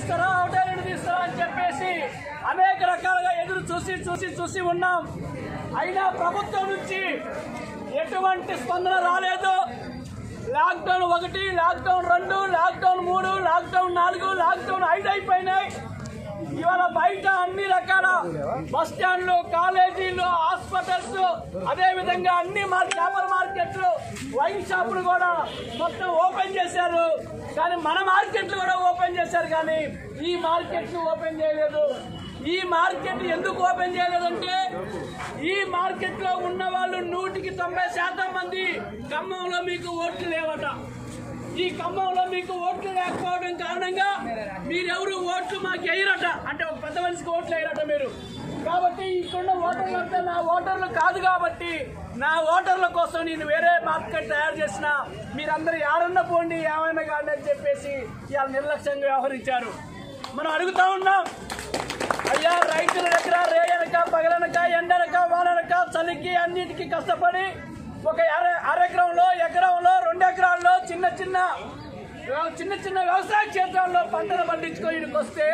తీస్తారా ఒకటే రెండు తీస్తారా అని చెప్పేసి అనేక రకాలుగా ఎదురు చూసి చూసి చూసి ఉన్నాం అయినా ప్రభుత్వం నుంచి ఎటువంటి స్పందన రాలేదు లాక్డౌన్ ఒకటి లాక్డౌన్ రెండు లాక్డౌన్ మూడు లాక్డౌన్ నాలుగు లాక్డౌన్ ఐదు అయిపోయినాయి ఇవాళ బయట అన్ని రకాల బస్ స్టాండ్లు కాలేజీలు హాస్పిటల్స్ అదే విధంగా అన్ని మా చేపల మార్కెట్లు వైన్ షాపులు కూడా మొత్తం ఓపెన్ చేశారు కానీ మన మార్కెట్లు కూడా ఓపెన్ చేశారు కానీ ఈ మార్కెట్లు ఓపెన్ చేయలేదు ఈ మార్కెట్ ఎందుకు ఓపెన్ చేయలేదంటే ఈ మార్కెట్ లో ఉన్న వాళ్ళు నూటికి తొంభై శాతం మంది ఖమ్మంలో మీకు ఓట్లు లేవట ఈ ఖమ్మంలో మీకు ఓట్లు లేకపోవడం కారణంగా మీరెవరు ఓట్లు మాకు వేయరట అంటే ఒక పెద్ద మనిషికి ఓట్లు వేయరట మీరు కాబట్టి ఇక్కడున్న ఓటర్లు అంతా నా ఓటర్లు కాదు కాబట్టి నా ఓటర్ల కోసం నేను వేరే మార్కెట్ తయారు చేసిన మీరందరూ యాడన్న పోండి ఏమైనా కానీ అని చెప్పేసి ఇవాళ నిర్లక్ష్యంగా వ్యవహరించారు మనం అడుగుతా ఉన్నాం అయ్యా రైతుల దగ్గర రేయనక పగలనక ఎండనక వాననక చలికి అన్నిటికీ కష్టపడి ఒక అర అరెకరంలో ఎకరంలో రెండు ఎకరాల్లో చిన్న చిన్న చిన్న చిన్న వ్యవసాయ క్షేత్రాల్లో పంటలు పండించుకోవడానికి వస్తే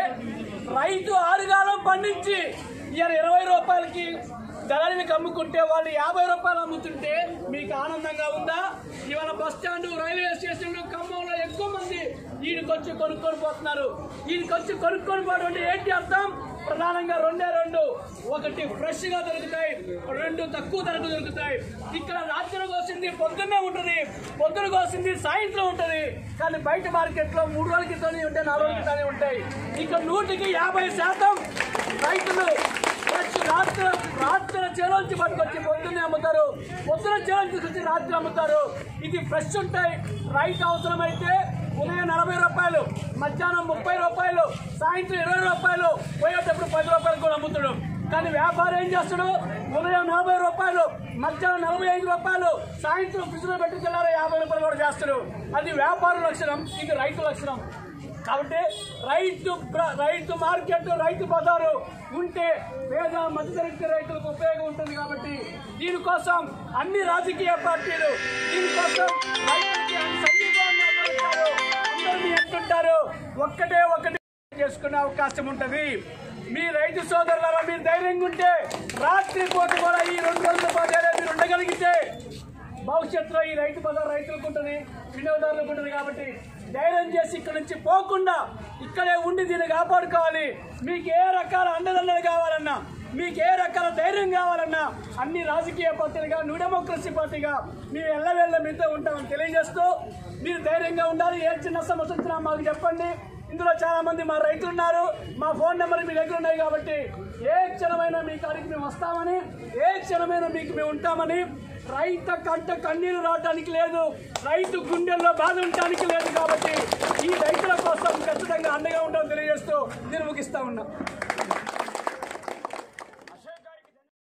రైతు ఆరుగాలం పండించి ఇవాళ ఇరవై రూపాయలకి దళానికి అమ్ముకుంటే వాళ్ళు యాభై రూపాయలు అమ్ముతుంటే మీకు ఆనందంగా ఉందా ఇవాళ బస్ స్టాండ్ రైల్వే స్టేషన్ ఖమ్మంలో ఎక్కువ మంది ఈయనకి వచ్చి కొనుక్కొని పోతున్నారు ఈయనకి వచ్చి కొనుక్కొని పోవడం అంటే ఏంటి అర్థం ప్రధానంగా రెండే రెండు ఒకటి ఫ్రెష్ గా దొరుకుతాయి రెండు తక్కువ ధరకు దొరుకుతాయి ఇక్కడ రాత్రి కోసింది పొద్దున్నే ఉంటుంది పొద్దున కోసింది సాయంత్రం ఉంటుంది కానీ బయట మార్కెట్ లో మూడు రోజుల క్రితం ఉంటాయి నాలుగు రోజుల క్రితం ఉంటాయి ఇక్కడ నూటికి యాభై శాతం రైతులు ఫ్రెష్ రాత్రి రాత్రి చేలోంచి పట్టుకొచ్చి పొద్దున్నే అమ్ముతారు పొద్దున చేలోంచి తీసుకొచ్చి రాత్రి అమ్ముతారు ఇది ఫ్రెష్ ఉంటాయి రైతు అవసరమైతే ఉదయం నలభై రూపాయలు మధ్యాహ్నం ముప్పై రూపాయలు సాయంత్రం ఇరవై రూపాయలు పోయేటప్పుడు పది రూపాయలు కూడా అమ్ముతాడు కానీ వ్యాపారం ఏం చేస్తాడు ఉదయం నలభై రూపాయలు మధ్యాహ్నం నలభై ఐదు రూపాయలు సాయంత్రం ఫ్రిడ్జ్లో పెట్టి తెల్లారా యాభై రూపాయలు కూడా చేస్తాడు అది వ్యాపార లక్షణం ఇది రైతు లక్షణం కాబట్టి రైతు ప్ర- రైతు మార్కెట్ రైతు బజారు ఉంటే పేద మధ్యతరగతి రైతులకు ఉపయోగం ఉంటుంది కాబట్టి దీనికోసం అన్ని రాజకీయ పార్టీలు దీనికోసం రైతులకి అన్ని సంఘీభావంగా నిలబడతారు. అందరూ మీ ఎంటుంటారు ఒక్కటే ఒకటి చేసుకునే అవకాశం ఉంటది మీ రైతు సోదరులారా మీరు ధైర్యంగా ఉంటే రాత్రి పూట కూడా ఈ రెండు రోజుల పాటు ఏదో మీరు ఉండగలిగితే భవిష్యత్తులో ఈ రైతు బజార్ రైతులకు ఉంటుంది వినియోగదారులకు ఉంటుంది కాబట్టి ధైర్యం చేసి ఇక్కడ నుంచి పోకుండా ఇక్కడే ఉండి దీన్ని కాపాడుకోవాలి మీకు ఏ రకాల అండదండలు కావాలన్నా మీకు ఏ రకాల ధైర్యం కావాలన్నా అన్ని రాజకీయ పార్టీలుగా న్యూ డెమోక్రసీ పార్టీగా మేము ఎల్లవేళ్ళ మీతో ఉంటామని తెలియజేస్తూ మీరు ధైర్యంగా ఉండాలి ఏ చిన్న సమస్య వచ్చినా మాకు చెప్పండి ఇందులో చాలా మంది మా రైతులు ఉన్నారు మా ఫోన్ నెంబర్ మీ దగ్గర ఉన్నాయి కాబట్టి ఏ క్షణమైనా మీ కాడికి మేము వస్తామని ఏ క్షణమైనా మీకు మేము ఉంటామని రైత కంట కన్నీరు రావడానికి లేదు రైతు గుండెల్లో బాధ ఉండటానికి లేదు కాబట్టి ఈ రైతుల కోసం ఖచ్చితంగా అండగా ఉంటామని తెలియజేస్తూ నేను ముగిస్తా ఉన్నా